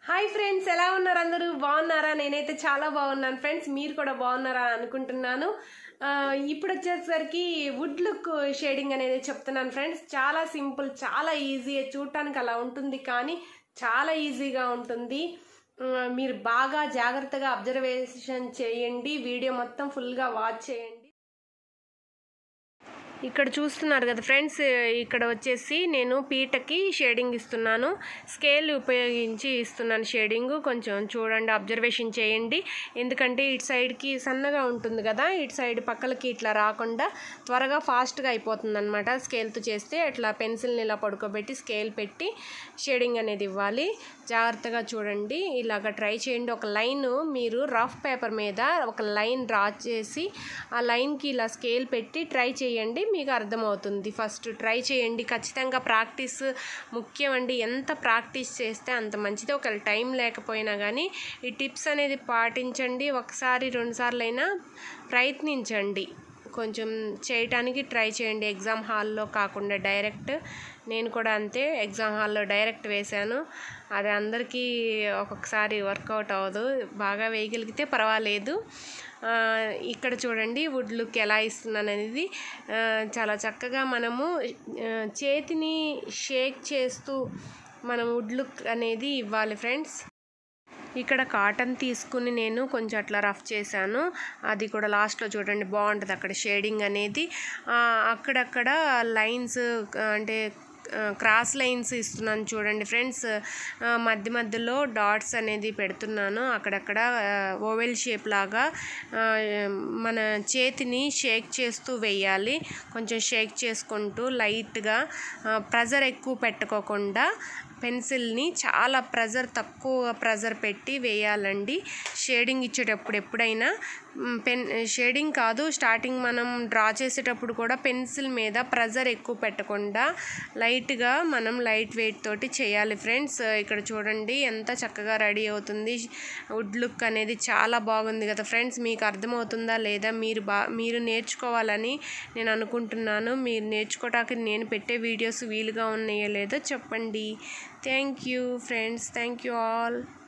hi friends ఎలా ఉన్నారు అందరూ బాగున్నారా నేనైతే చాలా బాగున్నాను ఫ్రెండ్స్ మీరు కూడా బాగున్నారా అని అనుకుంటున్నాను ఆ, ఇప్పుడు వచ్చేసరికి వుడ్ లుక్ షేడింగ్ అనేది చెప్తున్నాను ఫ్రెండ్స్ చాలా సింపుల్ చాలా ఈజీ చూడటానికి అలా ఉంటుంది కానీ చాలా ఈజీగా ఉంటుంది ఆ, మీరు బాగా జాగ్రత్తగా అబ్జర్వేషన్ చేయండి వీడియో మొత్తం ఫుల్గా వాచ్ చేయండి ఇక్కడ చూస్తున్నారు కదా ఫ్రెండ్స్ ఇక్కడ వచ్చేసి నేను పీటకి షేడింగ్ ఇస్తున్నాను స్కేల్ ఉపయోగించి ఇస్తున్నాను షేడింగ్ కొంచెం చూడండి అబ్జర్వేషన్ చేయండి ఎందుకంటే ఇటు సైడ్కి సన్నగా ఉంటుంది కదా ఇటు సైడ్ పక్కలకి ఇట్లా రాకుండా త్వరగా ఫాస్ట్గా అయిపోతుంది అనమాట స్కేల్తో చేస్తే అట్లా పెన్సిల్ని ఇలా పడుకోబెట్టి స్కేల్ పెట్టి షేడింగ్ అనేది ఇవ్వాలి జాగ్రత్తగా చూడండి ఇలాగ ట్రై చేయండి ఒక లైన్ మీరు రఫ్ పేపర్ మీద ఒక లైన్ డ్రా చేసి ఆ లైన్కి ఇలా స్కేల్ పెట్టి ట్రై చేయండి మీకు అర్థమవుతుంది ఫస్ట్ ట్రై చేయండి ఖచ్చితంగా ప్రాక్టీస్ ముఖ్యం అండి ఎంత ప్రాక్టీస్ చేస్తే అంత మంచిది ఒకవేళ టైం లేకపోయినా కానీ ఈ టిప్స్ అనేది పాటించండి ఒకసారి రెండుసార్లు అయినా ప్రయత్నించండి కొంచెం చేయటానికి ట్రై చేయండి ఎగ్జామ్ హాల్లో కాకుండా డైరెక్ట్ నేను కూడా అంతే ఎగ్జామ్ హాల్లో డైరెక్ట్ వేశాను అది అందరికీ ఒక్కొక్కసారి వర్కౌట్ అవ్వదు బాగా వేయగలిగితే పర్వాలేదు ఆ, ఇక్కడ చూడండి వుడ్ లుక్ ఎలా ఇస్తున్నాను అనేది ఆ, చాలా చక్కగా మనము ఆ, చేతిని షేక్ చేస్తూ మనం వుడ్ లుక్ అనేది ఇవ్వాలి ఫ్రెండ్స్ ఇక్కడ కాటన్ తీసుకుని నేను కొంచెం అట్లా రఫ్ చేశాను అది కూడా లాస్ట్లో చూడండి బాగుంటుంది అక్కడ షేడింగ్ అనేది ఆ, అక్కడక్కడ లైన్స్ అంటే ఆ, క్రాస్ లైన్స్ ఇస్తున్నాను చూడండి ఫ్రెండ్స్ ఆ, మధ్య మధ్యలో డాట్స్ అనేది పెడుతున్నాను అక్కడక్కడ ఆ, ఓవెల్ షేప్ లాగా ఆ, మన చేతిని షేక్ చేస్తూ వేయాలి కొంచెం షేక్ చేసుకుంటూ లైట్గా ప్రెజర్ ఎక్కువ పెట్టుకోకుండా పెన్సిల్ని చాలా ప్రెజర్ తక్కువ ప్రెజర్ పెట్టి వేయాలండి షేడింగ్ ఇచ్చేటప్పుడు ఎప్పుడైనా మ్, పెన్ షేడింగ్ కాదు స్టార్టింగ్ మనం డ్రా చేసేటప్పుడు కూడా పెన్సిల్ మీద ప్రెజర్ ఎక్కువ పెట్టకుండా లైట్గా మనం లైట్ వెయిట్ తోటి చేయాలి ఫ్రెండ్స్ ఇక్కడ చూడండి ఎంత చక్కగా రెడీ అవుతుంది వుడ్ లుక్ అనేది చాలా బాగుంది కదా ఫ్రెండ్స్ మీకు అర్థమవుతుందా లేదా మీరు బా మీరు నేర్చుకోవాలని నేను అనుకుంటున్నాను మీరు నేర్చుకోవటానికి నేను పెట్టే వీడియోస్ వీలుగా ఉన్నాయో లేదో చెప్పండి thank you friends thank you all